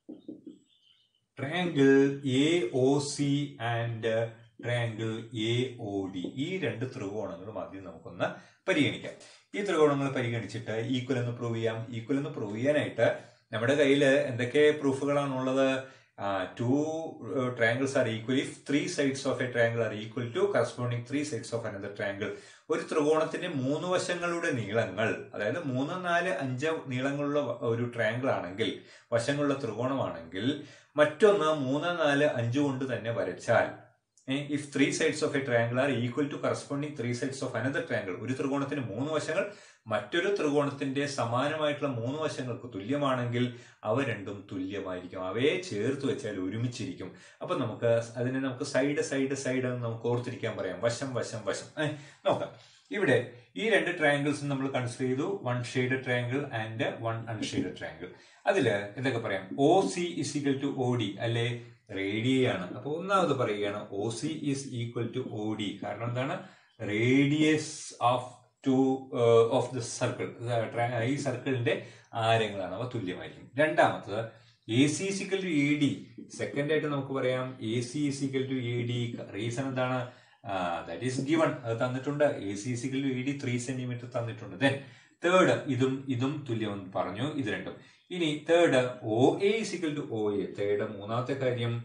triangle A O C and triangle A O D ഈ രണ്ട് ത്രികോണങ്ങളും ആദ്യം നമുക്കൊന്ന് പരിഗണിക്കാം ഈ ത്രികോണങ്ങൾ പരിഗണിച്ചിട്ട് ഈക്വൽ എന്ന് പ്രൂവ് ചെയ്യാം ഈക്വൽ എന്ന് പ്രൂവ് ചെയ്യാനായിട്ട് നമ്മുടെ കയ്യിൽ എന്തൊക്കെ പ്രൂഫുകളാണുള്ളത് two triangles are equal if three sides of a triangle are equal to corresponding three sides of another triangle ഒരു ത്രികോണത്തിന്റെ മൂന്ന് വശങ്ങളുടെ നീളങ്ങൾ അതായത് മൂന്ന് നാല് അഞ്ച് നീളങ്ങളുള്ള ഒരു ട്രയാങ്കിൾ ആണെങ്കിൽ വശങ്ങളുള്ള ത്രികോണമാണെങ്കിൽ മറ്റൊന്ന് മൂന്ന് നാല് അഞ്ച് കൊണ്ട് തന്നെ വരച്ചാൽ if three sides of a triangle are equal to corresponding three sides of another triangle ഒരു ത്രികോണത്തിന് മൂന്ന് വശങ്ങൾ മറ്റൊരു ത്രികോണത്തിന്റെ സമാനമായിട്ടുള്ള മൂന്ന് വശങ്ങൾക്ക് തുല്യമാണെങ്കിൽ അവ രണ്ടും തുല്യമായിരിക്കും അവയെ ചേർത്ത് വെച്ചാൽ ഒരുമിച്ചിരിക്കും അപ്പൊ നമുക്ക് അതിനെ നമുക്ക് സൈഡ് സൈഡ് സൈഡ് എന്ന് നമുക്ക് ഓർത്തിരിക്കാൻ പറയാം വശം വശം വശം നോക്കാം ഇവിടെ ഈ രണ്ട് ട്രയാങ്കിൾസ് നമ്മൾ കൺസിഡർ ചെയ്തു one shade triangle and one unshade triangle അതില് എന്തൊക്കെ പറയാം O C is equal to O D അല്ലെ റേഡിയാണ് അപ്പൊ ഒന്നാമത് പറയുകയാണ് O C is equal to O D കാരണം എന്താണ് radius of two of the circle ഈ സർക്കിളിന്റെ ആരങ്ങളാണ് അവ തുല്യമായിരിക്കും രണ്ടാമത്തത് A C is equal to A D second ആയിട്ട് നമുക്ക് പറയാം A C is equal to A D reason എന്താണ് ദാറ്റ് ഈസ് ഗിവൺ അത് തന്നിട്ടുണ്ട് A C is equal to A D three centimetre തന്നിട്ടുണ്ട് ദെൻ തേർഡ് ഇതും ഇതും തുല്യമെന്ന് പറഞ്ഞു ഇത് രണ്ടും ഇനി third O A is equal to O A third മൂന്നാമത്തെ കാര്യം O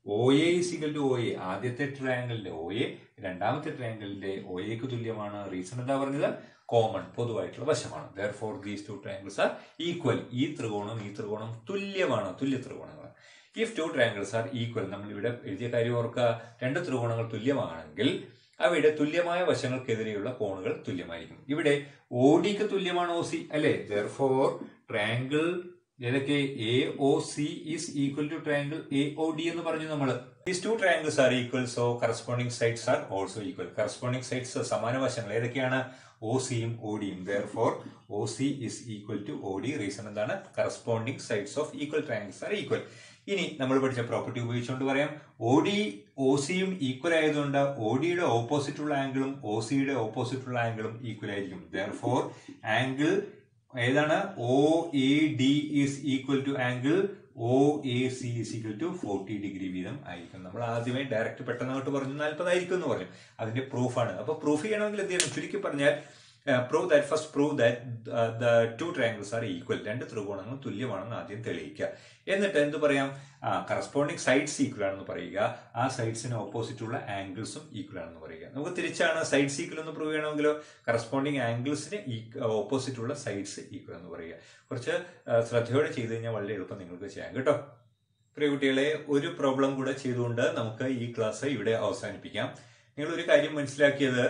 O A is equal to O A ആദ്യത്തെ ട്രയാങ്കിളിന്റെ ഒ എ രണ്ടാമത്തെ ട്രയാങ്കിളിന്റെ ഒ എക്ക് തുല്യമാണ് റീസൺ എന്താ പറഞ്ഞത് കോമൺ പൊതുവായിട്ടുള്ള വശമാണ് therefore these two triangles are equal ഈ ത്രികോണം ഈ ത്രികോണം തുല്യമാണ് തുല്യ ത്രികോണങ്ങൾ if two triangles are equal നമ്മൾ ഇവിടെ എഴുതിയ കാര്യം ഓർക്കുക രണ്ട് ത്രികോണങ്ങൾ തുല്യമാണെങ്കിൽ അവയുടെ തുല്യമായ വശങ്ങൾക്കെതിരെയുള്ള കോണുകൾ തുല്യമായിരിക്കും ഇവിടെ ഒ ഡിക്ക് തുല്യമാണ് ഒ സി അല്ലെ ദർ ഫോർ ട്രയാങ്കിൾ ഏതൊക്കെ A O C is equal to triangle A O D എന്ന് പറഞ്ഞു നമ്മൾ these two triangles are equal so corresponding sides are also equal corresponding sides സമാന വശങ്ങൾ ഏതൊക്കെയാണ് ഒ സിയും ഒ ഡിയും therefore O C is equal to O D reason എന്താണ് corresponding sides of equal triangles are equal ഇനി നമ്മൾ പഠിച്ച property ഉപയോഗിച്ചുകൊണ്ട് പറയാം ഒ ഡി ഒ സിയും ഈക്വൽ ആയതുകൊണ്ട് ഒ ഡിയുടെ ഓപ്പോസിറ്റ് ഉള്ള ആംഗിളും ഒ സിയുടെ ഓപ്പോസിറ്റ് ഉള്ള ആംഗിളും ഈക്വൽ ആയിരിക്കും ദർ ഫോർ ആംഗിൾ ഏതാണ് O A D is equal to angle O A C is equal to forty degree വീതം ആയിരിക്കും നമ്മൾ ആദ്യമേ ഡയറക്റ്റ് പെട്ടെന്ന് പറഞ്ഞു നാൽപ്പതായിരിക്കും എന്ന് പറഞ്ഞു അതിന്റെ പ്രൂഫാണ് അപ്പൊ പ്രൂഫ് ചെയ്യണമെങ്കിൽ എന്ത് ചെയ്യണം ചുരുക്കി പറഞ്ഞാൽ prove that first prove that the two triangles are equal രണ്ട് ത്രികോണങ്ങൾ തുല്യമാണെന്ന് ആദ്യം തെളിയിക്കുക എന്നിട്ട് എന്ത് പറയാം കറസ്പോണ്ടിങ് സൈഡ്സ് ഈക്വൽ ആണെന്ന് പറയുക ആ സൈഡ്സിന് ഓപ്പോസിറ്റ് ഉള്ള ആംഗിൾസും ഈക്വൽ ആണെന്ന് പറയുക നമുക്ക് തിരിച്ചാണ് സൈഡ്സ് ഈക്വൽ എന്ന് പ്രൂവ് ചെയ്യണമെങ്കിലോ കറസ്പോണ്ടിങ് ആംഗിൾസിന് ഓപ്പോസിറ്റ് ഉള്ള സൈഡ്സ് ഈക്വൽ എന്ന് പറയുക കുറച്ച് ശ്രദ്ധയോടെ ചെയ്തു കഴിഞ്ഞാൽ വളരെ എളുപ്പം നിങ്ങൾക്ക് ചെയ്യാം കേട്ടോ പ്രിയ കുട്ടികളെ ഒരു പ്രോബ്ലം കൂടെ ചെയ്തുകൊണ്ട് നമുക്ക് ഈ ക്ലാസ് ഇവിടെ അവസാനിപ്പിക്കാം നിങ്ങൾ ഒരു കാര്യം മനസ്സിലാക്കിയത്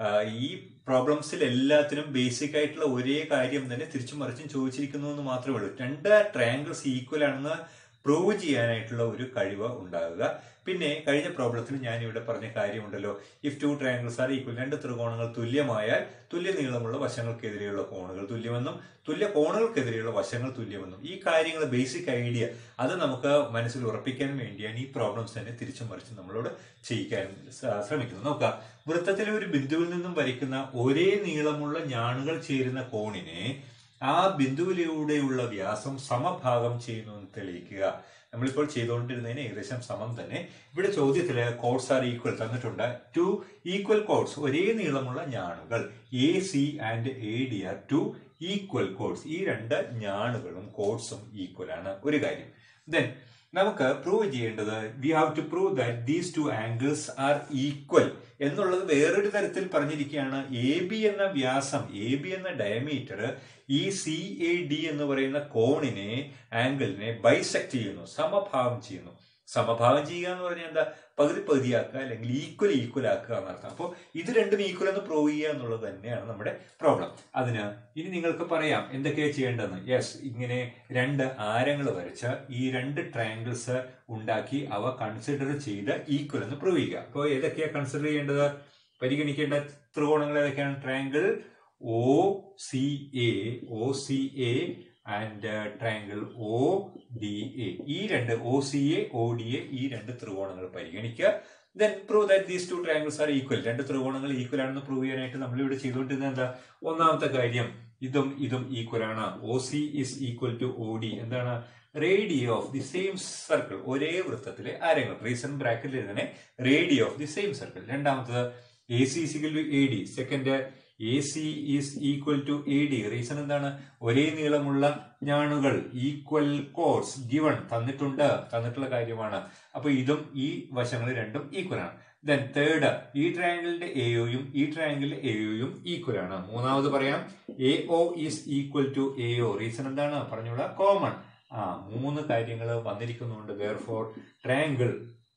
ഈ പ്രോബ്ലംസിൽ എല്ലാത്തിനും ബേസിക് ആയിട്ടുള്ള ഒരേ കാര്യം തന്നെ തിരിച്ചും മറിച്ചും ചോദിച്ചിരിക്കുന്നു എന്ന് മാത്രമേ ഉള്ളൂ രണ്ട് ട്രയാങ്കിൾസ് ഈക്വൽ ആണെന്ന് പ്രൂവ് ചെയ്യാനായിട്ടുള്ള ഒരു കഴിവ് ഉണ്ടാകുക പിന്നെ കഴിഞ്ഞ പ്രോബ്ലത്തിൽ ഞാൻ ഇവിടെ പറഞ്ഞ കാര്യമുണ്ടല്ലോ if two triangles are equal രണ്ട് ത്രികോണങ്ങൾ തുല്യമായാൽ തുല്യ നീളമുള്ള വശങ്ങൾക്കെതിരെയുള്ള കോണുകൾ തുല്യമെന്നും തുല്യ കോണുകൾക്കെതിരെയുള്ള വശങ്ങൾ തുല്യമെന്നും ഈ കാര്യങ്ങൾ ബേസിക് ഐഡിയ അത് നമുക്ക് മനസ്സിൽ ഉറപ്പിക്കാൻ വേണ്ടിയാണ് ഈ പ്രോബ്ലംസ് തന്നെ തിരിച്ചും മറിച്ചും നമ്മളോട് ചെയ്യിക്കാൻ ശ്രമിക്കുന്നത് നോക്കാം വൃത്തത്തിലെ ഒരു ബിന്ദുവിൽ നിന്നും വരയ്ക്കുന്ന ഒരേ നീളമുള്ള ഞാണുകൾ ചേരുന്ന കോണിനെ ആ ബിന്ദുവിലൂടെയുള്ള വ്യാസം സമഭാഗം ചെയ്യുന്നു എന്ന് തെളിയിക്കുക നമ്മളിപ്പോൾ ചെയ്തുകൊണ്ടിരുന്നതിന് ഏകദേശം സമം തന്നെ ഇവിടെ ചോദ്യത്തില് കോഡ്സ് ആർ ഈക്വൽ തന്നിട്ടുണ്ട് ടു ഈക്വൽ കോഡ്സ് ഒരേ നീളമുള്ള ഞാണുകൾ A C and A D are two equal chords ഈ രണ്ട് ഞാണുകളും കോഡ്സും ഈക്വൽ ആണ് ഒരു കാര്യം ദെൻ നമുക്ക് പ്രൂവ് ചെയ്യേണ്ടത് we have to prove that these two angles are equal എന്നുള്ളത് വേറൊരു തരത്തിൽ പറഞ്ഞിരിക്കുകയാണ് എ ബി എന്ന വ്യാസം എ ബി എന്ന ഡയമീറ്റർ ഈ സി എ ഡി എന്ന് പറയുന്ന കോണിനെ ആംഗിളിനെ ബൈസെക്ട് ചെയ്യുന്നു സമഭാവം ചെയ്യുന്നു സമഭാവം ചെയ്യുക എന്ന് പറഞ്ഞാൽ എന്താ പകുതി പകുതിയാക്കുക അല്ലെങ്കിൽ ഈക്വൽ ഈക്വൽ ആക്കുക എന്നർത്ഥം അപ്പോൾ ഇത് രണ്ടും ഈക്വൽ എന്ന് പ്രൂവ് ചെയ്യുക എന്നുള്ളത് തന്നെയാണ് നമ്മുടെ പ്രോബ്ലം അതിന് ഇനി നിങ്ങൾക്ക് പറയാം എന്തൊക്കെയാണ് ചെയ്യേണ്ടതെന്ന് യെസ് ഇങ്ങനെ രണ്ട് ആരങ്ങൾ വരച്ച് ഈ രണ്ട് ട്രയാങ്കിൾസ് ഉണ്ടാക്കി അവ കൺസിഡർ ചെയ്ത് ഈക്വൽ എന്ന് പ്രൂവ് ചെയ്യുക അപ്പോൾ ഏതൊക്കെയാണ് കൺസിഡർ ചെയ്യേണ്ടത് പരിഗണിക്കേണ്ട ത്രികോണങ്ങൾ ഏതൊക്കെയാണ് triangle O C A O C A and triangle O D A ഈ രണ്ട് O C A O D A ഈ രണ്ട് ത്രികോണങ്ങൾ പരിഗണിക്കുക then prove that these two triangles are equal രണ്ട് ത്രികോണങ്ങൾ ഈക്വൽ ആണെന്ന് പ്രൂവ് ചെയ്യാനായിട്ട് നമ്മൾ ഇവിടെ ചെയ്തുകൊണ്ടിരുന്നത് എന്താ ഒന്നാമത്തെ കാര്യം ഇതും ഇതും ഈക്വൽ ആണ് O C is equal to O D എന്താണ് radii of the same circle ഒരേ വൃത്തത്തിലെ ആരങ്ങൾ റീസൺ ബ്രാക്കറ്റിൽ എഴുതണേ radii of the same circle രണ്ടാമത്തത് A C is equal to A D second A C is equal to A D reason എന്താണ് ഒരേ നീളമുള്ള ഞാണുകൾ ഈക്വൽ കോഴ്സ് ഗിവൺ തന്നിട്ടുണ്ട് തന്നിട്ടുള്ള കാര്യമാണ് അപ്പൊ ഇതും ഈ വശങ്ങൾ രണ്ടും ഈക്വൽ ആണ് ദെൻ തേർഡ് ഈ ട്രയാങ്കിളിന്റെ എയോയും ഈ ട്രയാങ്കിളിന്റെ എയോയും ഈക്വൽ ആണ് മൂന്നാമത് പറയാം A O is equal to A O reason എന്താണ് പറഞ്ഞുള്ള കോമൺ ആ മൂന്ന് കാര്യങ്ങൾ വന്നിരിക്കുന്നുണ്ട് therefore triangle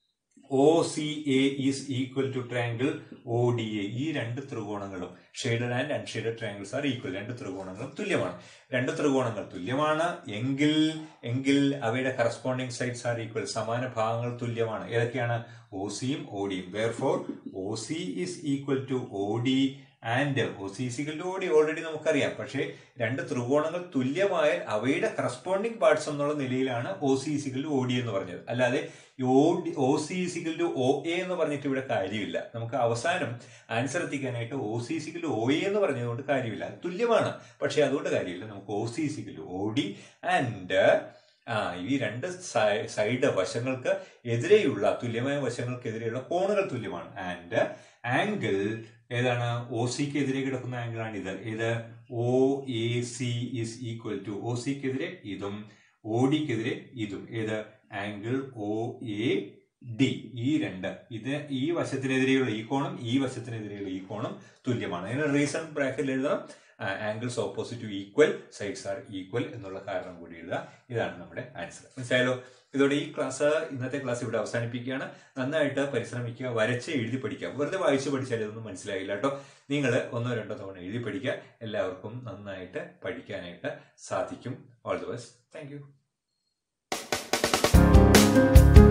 O C A is equal to triangle O D A ഈ രണ്ട് ത്രികോണങ്ങളും shaded and unshaded triangles are equal രണ്ട് ത്രികോണങ്ങളും തുല്യമാണ് രണ്ട് ത്രികോണങ്ങൾ തുല്യമാണ് എങ്കിൽ എങ്കിൽ അവയുടെ കറസ്പോണ്ടിങ് സൈഡ്സ് ആർ ഈക്വൽ സമാന ഭാഗങ്ങൾ തുല്യമാണ് ഏതൊക്കെയാണ് ഒ സിയും ഒ ഡിയും therefore O C is equal to O D and O C is equal to O D already നമുക്കറിയാം പക്ഷേ രണ്ട് ത്രികോണങ്ങൾ തുല്യമായാൽ അവയുടെ കറസ്പോണ്ടിങ് പാർട്സ് എന്നുള്ള നിലയിലാണ് O C is equal to O D എന്ന് പറഞ്ഞത് അല്ലാതെ O C is equal to O A എന്ന് പറഞ്ഞിട്ട് ഇവിടെ കാര്യമില്ല നമുക്ക് അവസാനം ആൻസർ എത്തിക്കാനായിട്ട് O C is equal to O A എന്ന് പറഞ്ഞതുകൊണ്ട് കാര്യമില്ല അത് തുല്യമാണ് പക്ഷേ അതുകൊണ്ട് കാര്യമില്ല നമുക്ക് O C is equal to O D and ആ ഈ രണ്ട് സൈഡ് വശങ്ങൾക്ക് എതിരെയുള്ള തുല്യമായ വശങ്ങൾക്കെതിരെയുള്ള കോണുകൾ തുല്യമാണ് ആൻഡ് ആംഗിൾ ഏതാണ് ഒ സിക്ക് എതിരെ കിടക്കുന്ന ആംഗിൾ ആണ് ഇത് ഇത് O A C is equal to O സിക്കെതിരെ ഇതും ഒ ഡിക്കെതിരെ ഇതും ഏത് ആംഗിൾ ഒ എ ഡി ഈ രണ്ട് ഇത് ഈ വശത്തിനെതിരെയുള്ള ഈ കോണും ഈ വശത്തിനെതിരെയുള്ള ഈ കോണും തുല്യമാണ് അതിന് റീസൺ ബ്രാക്കറ്റിൽ എഴുതണം angles opposite equal sides are equal എന്നുള്ള കാരണം കൂടി എഴുതുക ഇതാണ് നമ്മുടെ ആൻസർ മനസ്സിലായാലോ ഇതോടെ ഈ ക്ലാസ് ഇന്നത്തെ ക്ലാസ് ഇവിടെ അവസാനിപ്പിക്കുകയാണ് നന്നായിട്ട് പരിശ്രമിക്കുക വരച്ച് എഴുതി പഠിക്കുക വെറുതെ വായിച്ച് പഠിച്ചാൽ ഇതൊന്നും മനസ്സിലായില്ല കേട്ടോ നിങ്ങൾ ഒന്നോ രണ്ടോ തവണ എഴുതി പഠിക്കുക എല്ലാവർക്കും നന്നായിട്ട് പഠിക്കാനായിട്ട് സാധിക്കും all the best thank U